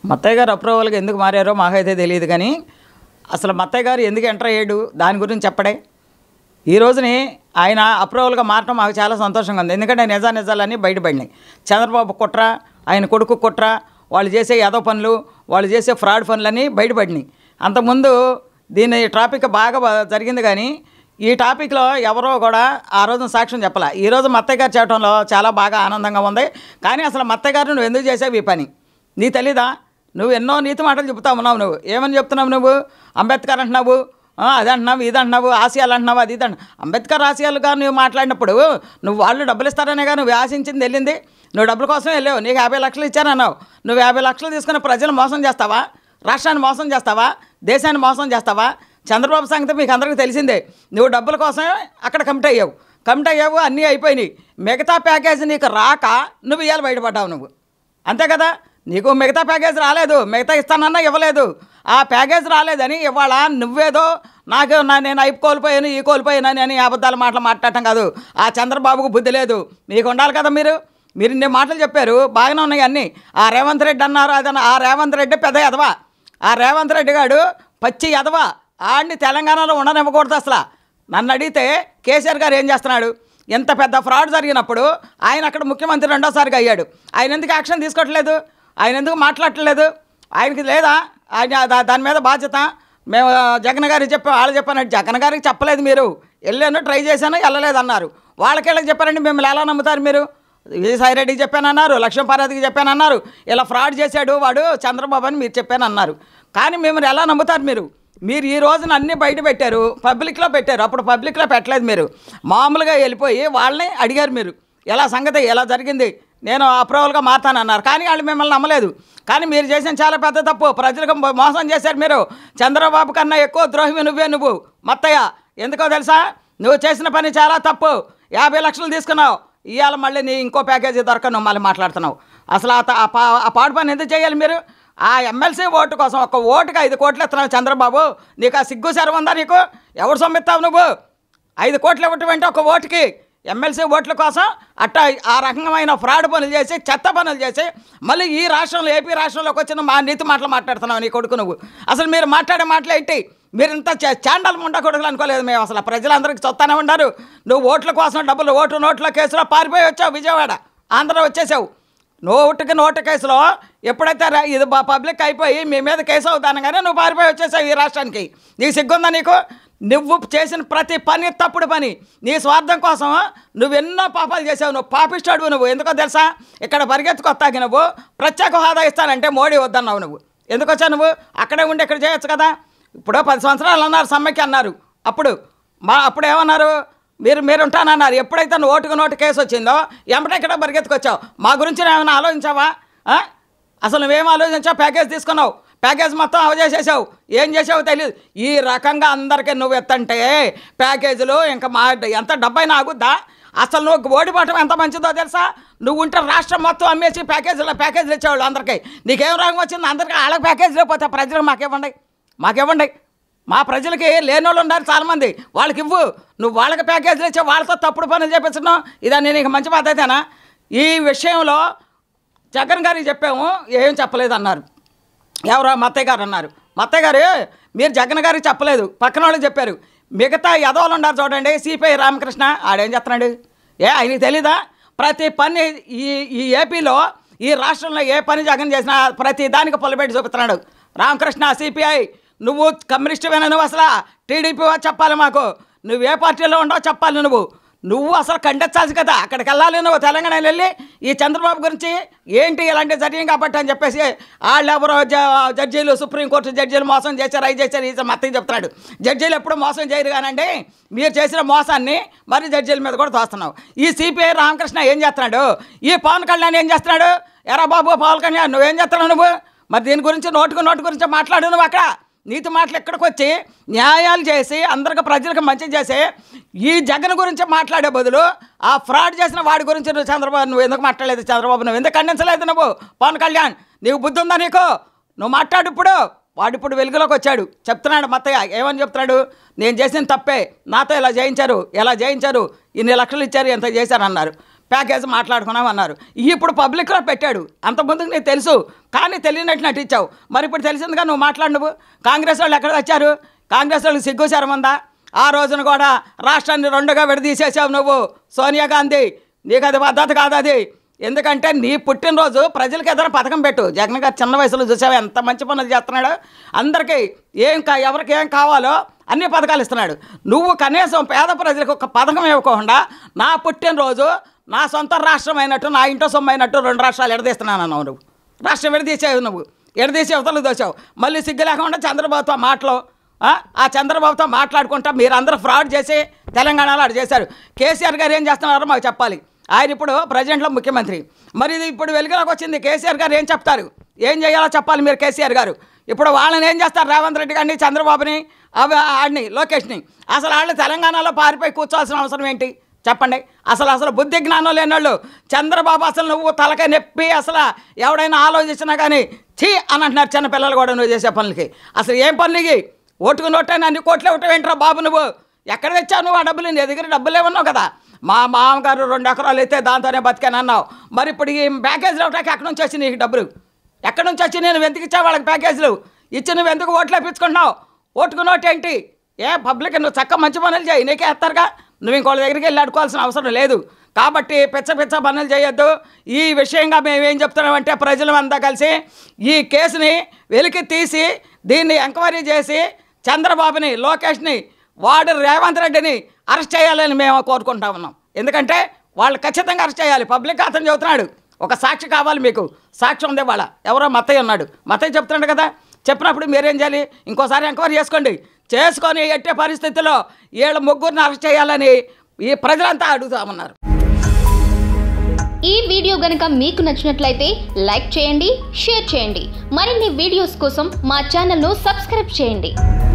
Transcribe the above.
మత్తయ్య గారు అప్రూవల్గా ఎందుకు మారారో మాకైతే తెలియదు కానీ అసలు మత్తయ్య గారు ఎందుకు ఎంటర్ అయ్యాడు దాని గురించి చెప్పడే ఈ రోజుని ఆయన అప్రూవల్గా మారటం మాకు చాలా సంతోషంగా ఉంది ఎందుకంటే నిజా నిజాలన్నీ బయటపడినాయి చంద్రబాబు కుట్ర ఆయన కొడుకు కుట్ర వాళ్ళు చేసే యాదవ పనులు వాళ్ళు చేసే ఫ్రాడ్ పనులన్నీ బయటపడినాయి అంతకుముందు దీని ట్రాఫిక్ బాగా బ- జరిగింది కానీ ఈ టాపిక్లో ఎవరో కూడా ఆ రోజున సాక్ష్యం చెప్పాల ఈ రోజు మత్తయ్య గారు చేయటంలో చాలా బాగా ఆనందంగా ఉంది కానీ అసలు మత్తయ్య గారు నువ్వు ఎందుకు చేసావు ఈ పని నీ తెలీదా నువ్వు ఎన్నో నీతి మాటలు చెప్తా ఉన్నావు నువ్వు ఏమని చెప్తున్నావు నువ్వు అంబేద్కర్ అంటున్నావు ఆ, అది అంటున్నావు ఇది అంటున్నావు ఆశయాలు అంటున్నావు అది ఇది అంటున్నావు అంబేద్కర్ ఆశయాలుగా నువ్వు మాట్లాడినప్పుడు నువ్వు వాళ్ళు డబ్బులు ఇస్తారనేగా నువ్వు ఆశించింది వెళ్ళింది నువ్వు డబ్బుల కోసం వెళ్ళావు నీకు యాభై లక్షలు ఇచ్చానన్నావు నువ్వు యాభై లక్షలు తీసుకుని ప్రజలు మోసం చేస్తావా రాష్ట్రాన్ని మోసం చేస్తావా దేశాన్ని మోసం చేస్తావా చంద్రబాబు సంగతి మీకు అందరికీ తెలిసిందే నువ్వు డబ్బుల కోసమే అక్కడ కమిట్ అయ్యావు కమిట్ అయ్యావు అన్నీ అయిపోయినాయి మిగతా ప్యాకేజీ నీకు రాక నువ్వు ఇవాళ బయటపడ్డావు నువ్వు అంతే కదా నీకు మిగతా ప్యాకేజ్ రాలేదు మిగతా ఇస్తానన్నా ఇవ్వలేదు ఆ ప్యాకేజ్ రాలేదని ఇవాళ నువ్వేదో నాకు నా నేను అయిపు కోల్పోయాను ఈ కోల్పోయాను అని అబద్ధాల మాటలు మాట్లాడటం కాదు ఆ చంద్రబాబుకు బుద్ధి లేదు మీకు ఉండాలి కదా మీరు మీరు ఇన్ని మాటలు చెప్పారు బాగానే ఉన్నాయి అన్నీ ఆ రేవంత్ రెడ్డి అన్నారు అదన్న ఆ రేవంత్ రెడ్డి పెద్ద ఎదవా ఆ రేవంత్ రెడ్డి గాడు పచ్చి ఎదవా ఆడిని తెలంగాణలో ఉండనివ్వకూడదు అసలు నన్ను అడిగితే కేసీఆర్ గారు ఏం చేస్తున్నాడు ఎంత పెద్ద ఫ్రాడ్ జరిగినప్పుడు ఆయన అక్కడ ముఖ్యమంత్రి రెండోసారిగా అయ్యాడు ఆయన ఎందుకు యాక్షన్ తీసుకోవట్లేదు ఆయన ఎందుకు మాట్లాడట్లేదు ఆయనకి లేదా ఆయన దా- దాని మీద బాధ్యత మేము ఆ, జగన్ గారికి చెప్పాం వాళ్ళు చెప్పానంటే జగన్ గారికి చెప్పలేదు మీరు వెళ్ళాను ట్రై చేశాను వెళ్ళలేదు అన్నారు వాళ్ళకి వీళ్ళకి చెప్పారండి మిమ్మల్ని ఎలా నమ్ముతారు మీరు విజయసాయి రెడ్డికి చెప్పానన్నారు లక్ష్మణ పార్వతికి చెప్పానన్నారు ఇలా ఫ్రాడ్ చేశాడు వాడు చంద్రబాబు అని మీరు చెప్పానన్నారు కానీ మిమ్మల్ని ఎలా నమ్ముతారు మీరు మీరు ఈ రోజున అన్నీ బయట పెట్టారు పబ్లిక్లో పెట్టారు అప్పుడు పబ్లిక్లో పెట్టలేదు మీరు మామూలుగా వెళ్ళిపోయి వాళ్ళని అడిగారు మీరు ఎలా సంగతి ఎలా జరిగింది నేను అప్రూవల్గా మారుతానన్నారు కానీ వాళ్ళు మిమ్మల్ని నమ్మలేదు కానీ మీరు చేసిన చాలా పెద్ద తప్పు ప్రజలకు మో- మోసం చేశారు మీరు చంద్రబాబు కన్నా ఎక్కువ ద్రోహి నువ్వే నువ్వు మత్తయ్య ఎందుకో తెలుసా నువ్వు చేసిన పని చాలా తప్పు యాభై లక్షలు తీసుకున్నావు ఇవాళ మళ్ళీ నీ ఇంకో ప్యాకేజీ దొరక నువ్వు మళ్ళీ మాట్లాడుతున్నావు అసలు ఆ త- ఆ పా- ఆ పాడు పని ఎందుకు చేయాలి మీరు ఆ ఎమ్మెల్సీ ఓటు కోసం ఒక ఓటుకి ఐదు కోట్లు ఇస్తున్నావు చంద్రబాబు నీకు ఆ సిగ్గు శరం ఉందా నీకు ఎవరు సొమ్మిస్తావు నువ్వు ఐదు కోట్లు ఇవ్వటం అంటే ఒక ఓటుకి ఎమ్మెల్సీ ఓట్ల కోసం అట్టా ఆ రకమైన ఫ్రాడ్ పనులు చేసి చెత్త పనులు చేసి మళ్ళీ ఈ రాష్ట్రంలో ఏపీ రాష్ట్రంలోకి వచ్చిన మా నీతి మాటలు మాట్లాడుతున్నావు నీ కొడుకు నువ్వు అసలు మీరు మాట్లాడే మాటలు ఏంటి మీరు ఇంత చా- చాండాలు ముండా కొడుకులు అనుకోలేదు మేము అసలు ప్రజలందరికీ చొత్తానే ఉన్నారు నువ్వు ఓట్ల కోసం డబ్బులు ఓటు నోట్ల కేసులో పారిపోయి వచ్చావు విజయవాడ ఆంధ్ర వచ్చేసావు నోటుకి నోటు కేసులో ఎప్పుడైతే రా- ఇది బా- పబ్లిక్ అయిపోయి మీ మీద కేసు అవుతానగానే నువ్వు పారిపోయి వచ్చేసావు ఈ రాష్ట్రానికి నీకు సిగ్గుందా నీకు నువ్వు చేసిన ప్రతి పని తప్పుడు పని నీ స్వార్థం కోసం నువ్వు ఎన్నో పాపాలు చేసావు నువ్వు పాపిస్తాడు నువ్వు ఎందుకో తెలుసా ఇక్కడ పరిగెత్తుకొత్తాకి నువ్వు ప్రత్యేక హోదా ఇస్తానంటే మోడీ వద్దన్నావు నువ్వు ఎందుకు వచ్చావు నువ్వు అక్కడే ఉండి ఇక్కడ చేయొచ్చు కదా ఇప్పుడు పది సంవత్సరాలు అన్నారు సమ్మెకి అన్నారు అప్పుడు మా అప్పుడు ఏమన్నారు మీరు మీరు ఉంటానన్నారు ఎప్పుడైతే నువ్వు ఓటుకు నోటు కేసు వచ్చిందో ఎంబటే ఇక్కడ పరిగెత్తుకొచ్చావు మా గురించి నువ్వు ఏమైనా ఆలోచించావా ఆ? అసలు నువ్వేం ఆలోచించావు ప్యాకేజ్ తీసుకున్నావు ప్యాకేజ్ మొత్తం అవజేసేసావు ఏం చేసావో తెలియదు ఈ రకంగా అందరికీ నువ్వు ఎత్తంటే ప్యాకేజీలు ఇంకా మా ఎంత డబ్బైనా ఆగుద్దా అసలు నువ్వు ఓడిపోవటం ఎంత మంచిదో తెలుసా నువ్వు ఉంటే రాష్ట్రం మొత్తం అమ్మేసి ప్యాకేజీలో ప్యాకేజీలు ఇచ్చేవాళ్ళు అందరికీ నీకేం రాగం వచ్చింది అందరికీ వాళ్ళకి ప్యాకేజీలు పోతే ప్రజలకు మాకివ్వండి మాకివ్వండి మా ప్రజలకి లేని వాళ్ళు ఉన్నారు చాలామంది వాళ్ళకి ఇవ్వు నువ్వు వాళ్ళకి ప్యాకేజీలు ఇచ్చి వాళ్ళతో తప్పుడు పనులు చేపించడం ఇదని నీకు మంచి పద్ధతేనా ఈ విషయంలో జగన్ గారికి చెప్పాము ఏం చెప్పలేదు అన్నారు ఎవరో మత్తయ్య గారు అన్నారు మత్తయ్య గారు మీరు జగన్ గారికి చెప్పలేదు పక్కన వాళ్ళకి చెప్పారు మిగతా యదవలు ఉన్నారు చూడండి సిపిఐ రామకృష్ణ ఆడేం చెప్తున్నాడు ఏ ఆయనకి తెలీదా ప్రతి పని ఈ ఈ ఏపీలో ఈ రాష్ట్రంలో ఏ పని జగన్ చేసినా ప్రతి దానికి పొలబెట్టి చూపుతున్నాడు రామకృష్ణ సిపిఐ నువ్వు కమ్యూనిస్టువేనా నువ్వు అసలు టీడీపీ వా చెప్పాలి మాకు నువ్వు ఏ పార్టీలో ఉండవు చెప్పాలి నువ్వు నువ్వు అసలు ఖండించాల్సి కదా అక్కడికి వెళ్ళాలి నువ్వు తెలంగాణ వెళ్ళి ఈ చంద్రబాబు గురించి ఏంటి ఇలాంటి జరిగింది కాబట్టి అని చెప్పేసి వాళ్ళు ఎవరో జ- జడ్జీలు సుప్రీంకోర్టు జడ్జీలు మోసం చేశారు అవి చేశారు ఇది మొత్తం చెప్తున్నాడు జడ్జీలు ఎప్పుడు మోసం చేయరు కానండి మీరు చేసిన మోసాన్ని మరి జడ్జీల మీద కూడా తోస్తున్నావు ఈ సిపిఐ రామకృష్ణ ఏం చేస్తున్నాడు ఈ పవన్ కళ్యాణ్ ఏం చేస్తున్నాడు ఎరా బాబు పవన్ కళ్యాణ్ నువ్వేం చేస్తున్నావు నువ్వు మరి దీని గురించి నోటుకు నోటు గురించి మాట్లాడు నువ్వు అక్కడ నీతి మాటలు ఎక్కడికి వచ్చి న్యాయాలు చేసి అందరికి ప్రజలకు మంచి చేసి ఈ జగన్ గురించి మాట్లాడే బదులు ఆ ఫ్రాడ్ చేసిన వాడి గురించి నువ్వు చంద్రబాబు నువ్వు ఎందుకు మాట్లాడలేదు చంద్రబాబు నువ్వు ఎందుకు ఖండించలేదు నువ్వు పవన్ కళ్యాణ్ నీకు బుద్ధి ఉందా నీకు నువ్వు మాట్లాడు ఇప్పుడు వాడు ఇప్పుడు వెలుగులోకి వచ్చాడు చెప్తున్నాడు మత్తయ్య ఏమని చెప్తున్నాడు నేను చేసిన తప్పే నాతో ఇలా చేయించారు ఎలా చేయించారు ఇన్ని లక్షలు ఇచ్చారు ఎంత చేశారు అన్నారు ప్యాకేజ్ మాట్లాడుకున్నాం అన్నారు ఇప్పుడు పబ్లిక్లో పెట్టాడు అంత ముందుకు నీకు తెలుసు కానీ తెలియనట్టు నటించావు మరి ఇప్పుడు తెలిసిందిగా నువ్వు మాట్లాడు నువ్వు కాంగ్రెస్ వాళ్ళు ఎక్కడ వచ్చారు కాంగ్రెస్ వాళ్ళకి సిగ్గు శరమందా ఆ రోజున కూడా రాష్ట్రాన్ని రెండుగా విడదీసేసావు నువ్వు సోనియా గాంధీ నీకు అది పద్ధతి కాదు అది ఎందుకంటే నీ పుట్టినరోజు ప్రజలకు ఏదైనా పథకం పెట్టు జగన్ గారు చిన్న వయసులో చూసావు ఎంత మంచి పనులు చేస్తున్నాడు అందరికీ ఏం కా ఎవరికి ఏం కావాలో అన్ని పథకాలు ఇస్తున్నాడు నువ్వు కనీసం పేద ప్రజలకు ఒక పథకం ఇవ్వకుండా నా పుట్టినరోజు నా సొంత రాష్ట్రం అయినట్టు నా ఇంట్లో సొమ్ము అయినట్టు రెండు రాష్ట్రాలు ఎడదీస్తున్నాను అన్నావు నువ్వు రాష్ట్రం విడదీసేవు నువ్వు ఎడదీసి అవతలు దోచావు మళ్ళీ సిగ్గు లేకుండా చంద్రబాబుతో మాటలు ఆ? ఆ చంద్రబాబుతో మాట్లాడుకుంటా మీరందరూ ఫ్రాడ్ చేసి తెలంగాణలో అటు చేశారు కేసీఆర్ గారు ఏం చేస్తున్నారో మాకు చెప్పాలి ఆయన ఇప్పుడు ప్రజెంట్లో ముఖ్యమంత్రి మరి ఇది ఇప్పుడు వెలుగులోకి వచ్చింది కేసీఆర్ గారు ఏం చెప్తారు ఏం చేయాలో చెప్పాలి మీరు కేసీఆర్ గారు ఇప్పుడు వాళ్ళని ఏం చేస్తారు రేవంత్ రెడ్డి గారిని చంద్రబాబుని అవి ఆడిని లోకేష్ని అసలు వాళ్ళు తెలంగాణలో పారిపోయి కూర్చోవాల్సిన అవసరం ఏంటి చెప్పండి అసలు అసలు బుద్ధి జ్ఞానం లేనోళ్ళు చంద్రబాబు అసలు నువ్వు తలకాయ నొప్పి అసలు ఎవడైనా ఆలోచించినా కానీ ఛీ అని అంటున్నారు చిన్న పిల్లలు కూడా నువ్వు చేసే పనులకి అసలు ఏం పనులకి ఓటుకు నోటైనా అన్ని కోట్లు ఇవ్వటం ఏంట్రా బాబు నువ్వు ఎక్కడ తెచ్చావు నువ్వు ఆ డబ్బులు నీ దగ్గర డబ్బులు ఏమన్నావు కదా మా మామగారు రెండు ఎకరాలు అయితే దాంతోనే బతికాను అన్నావు మరి ఇప్పుడు ఈ ప్యాకేజీలు ఇవ్వటానికి ఎక్కడి నుంచి వచ్చి నీకు డబ్బులు ఎక్కడి నుంచి వచ్చి నేను ఎందుకు ఇచ్చా వాళ్ళకి ప్యాకేజీలు ఇచ్చి నువ్వు ఎందుకు ఓట్లు వేపించుకుంటున్నావు ఓటుకు నోటు ఏంటి ఏ పబ్లిక్ నువ్వు చక్క మంచి పనులు చేయి నీకే ఎత్తారుగా నువ్వు ఇంకోళ్ళ దగ్గరికి వెళ్ళి అడుకోవాల్సిన అవసరం లేదు కాబట్టి పిచ్చ పిచ్చ పనులు చేయొద్దు ఈ విషయంగా మేము ఏం చెప్తున్నామంటే ప్రజలంతా కలిసి ఈ కేసుని వెలికి తీసి దీన్ని ఎంక్వైరీ చేసి చంద్రబాబుని లోకేష్ని వాడు రేవంత్ రెడ్డిని అరెస్ట్ చేయాలని మేము కోరుకుంటా ఉన్నాం ఎందుకంటే వాళ్ళు ఖచ్చితంగా అరెస్ట్ చేయాలి పబ్లిక్ అతను చెబుతున్నాడు ఒక సాక్షి కావాలి మీకు సాక్షి ఉంది వాళ్ళ ఎవరో మత్తయ్య ఉన్నాడు మత్తయ్య చెప్తున్నాడు కదా చెప్పినప్పుడు మీరేం చేయాలి ఇంకోసారి ఎంక్వైరీ చేసుకోండి చేసుకొని ఎట్టే పరిస్థితుల్లో వీళ్ళ ముగ్గురిని అరెస్ట్ చేయాలని ఈ ప్రజలంతా అడుగుతామన్నారు ఈ వీడియో గనుక మీకు నచ్చినట్లయితే లైక్ చేయండి షేర్ చేయండి మరిన్ని వీడియోస్ కోసం మా ఛానల్ను సబ్స్క్రైబ్ చేయండి